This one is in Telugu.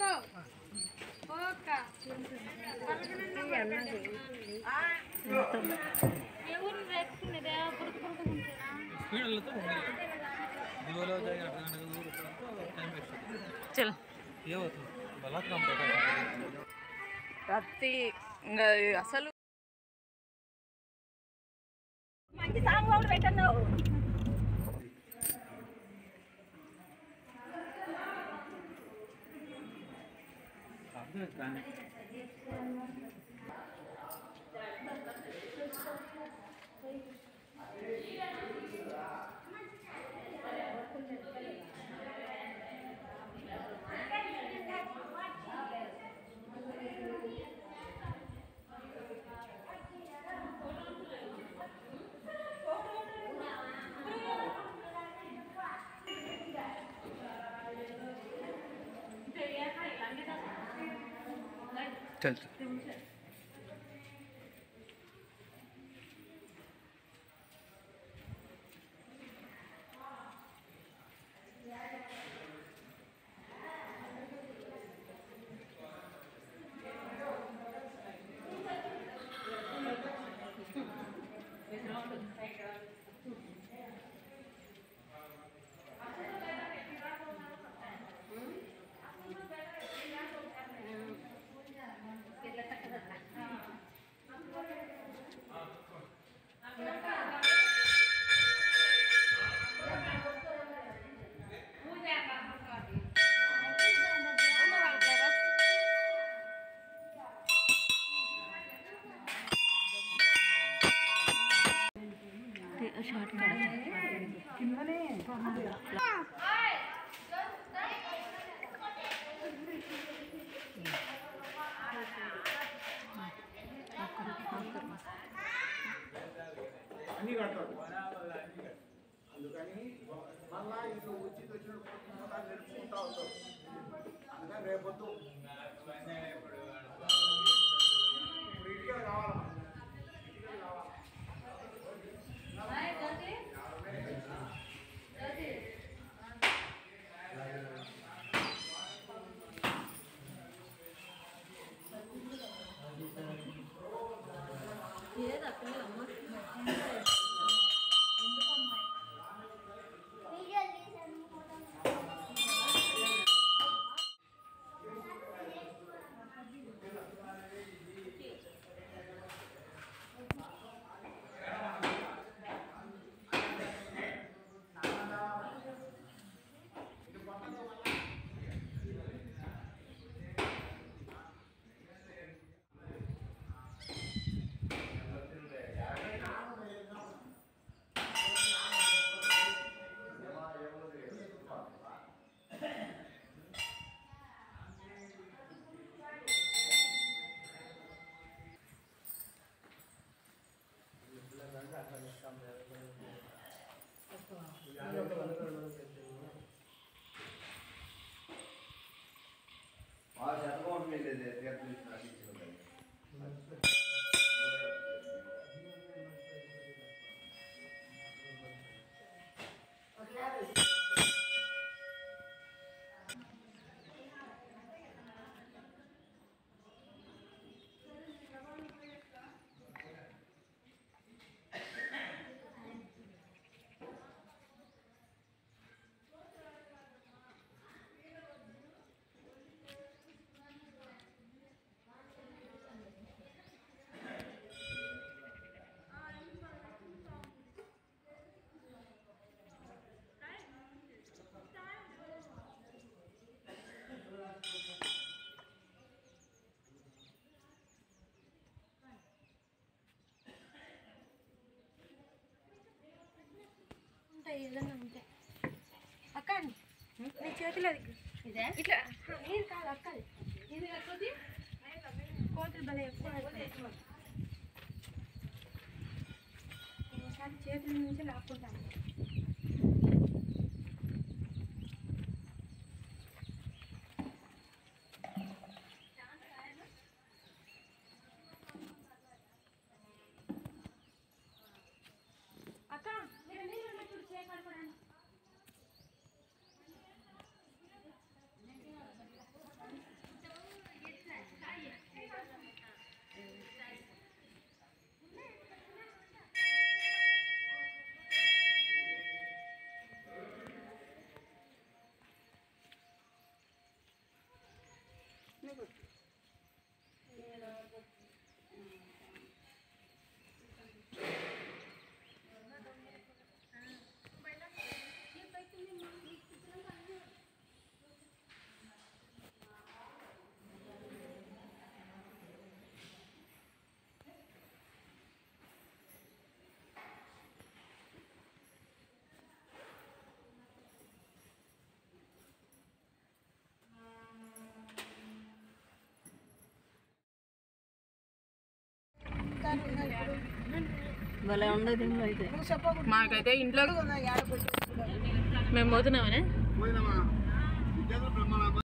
పో పో అక్క ఎవరు రేపుకునేదే పురుగు పురుగు ఉంటేనా స్పీడ్ వెళ్తే దివలో జాయి అర్ధ గంట దూరం ఇప్పుడంతా టైం వేస్ట్ అవుతుంది చల్ ఏమవుతుంది బలాత్కారం పెట్టాలి రత్తి ఇంకా అసలు మంచి సాంగ్ ఒకటి పెట్టను చల్ అన్ని కడతాడు అందుకని మళ్ళా ఇది వచ్చి వచ్చినప్పుడు నేర్చుకుంటా ఉంటాం అందుకని రేపొద్దు ఇప్పుడు ఇటుకలు కావాలా ఇటుకలు కావాలా ఆ శతకం మీద తీర్థం ఇచ్చిన ఉంటాయి ఏదైనా ఉంటే అక్క నీ చేతిలో అది. ఇట్లా హ, నీది కాదు అక్కది ఇది కాకపోతే కోతులు భలే ఎక్కువ ఎక్కువ. ఒకసారి చేతుల నుంచి లాక్కుంటాను అక్క మీరు నీళ్ళు ఉన్నప్పుడు చేయకూడదు భలే ఉండదు ఇంట్లో అయితే మాకైతే ఇంట్లో మేము పోతున్నామనే పోయినామా విద్యార్థులు బ్రహ్మాండ